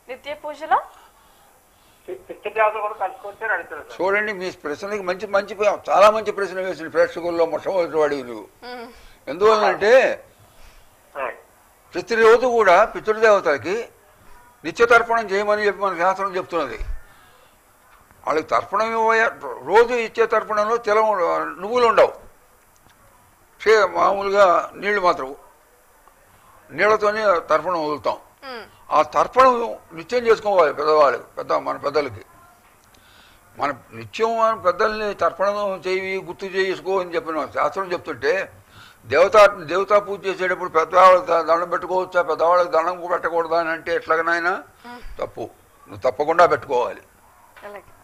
నిత్య పూజలో పి- పితృదేవతలు కూడా కలుసుకుంటే అడుగుతారు సార్ చూడండి మీ ప్రశ్నకి మంచి మంచి చాలా మంచి ప్రశ్న వేసిన ప్రేక్షకుల్లో మొట్టమొదటి వాడివి నువ్వు ఉమ్, ఎందువల్లంటే ఆ, ప్రతిరోజు కూడా పితృదేవతలకి నిత్య తర్పణం చేయమని చెప్పి మన శాస్త్రం చెప్తున్నది వాళ్ళకి తర్పణం ఇవ్వయ రోజు ఇచ్చే తర్పణంలో తెల నువ్వులు ఉండవు చే మామూలుగా నీళ్లు మాత్రం నీళ్లతోనే తర్పణం వదులుతాం ఉమ్, ఆ తర్పణం నిత్యం చేసుకోవాలి పెద్దవాళ్ళు పెద్ద మన పెద్దలకి మన నిత్యం మన పెద్దల్ని తర్పణం చేయి గుర్తు చేసుకో అని చెప్పిన శాస్త్రం చెప్తుంటే దేవతా దేవతా పూజ చేసేటప్పుడు పెద్దవాళ్ళకి ద- దండం పెట్టుకోవచ్చా పెద్దవాళ్ళకి దండం పెట్టకూడదా అని అంటే ఎట్లాగనైనా తప్పు నువ్వు తప్పకుండా పెట్టుకోవాలి అలాగే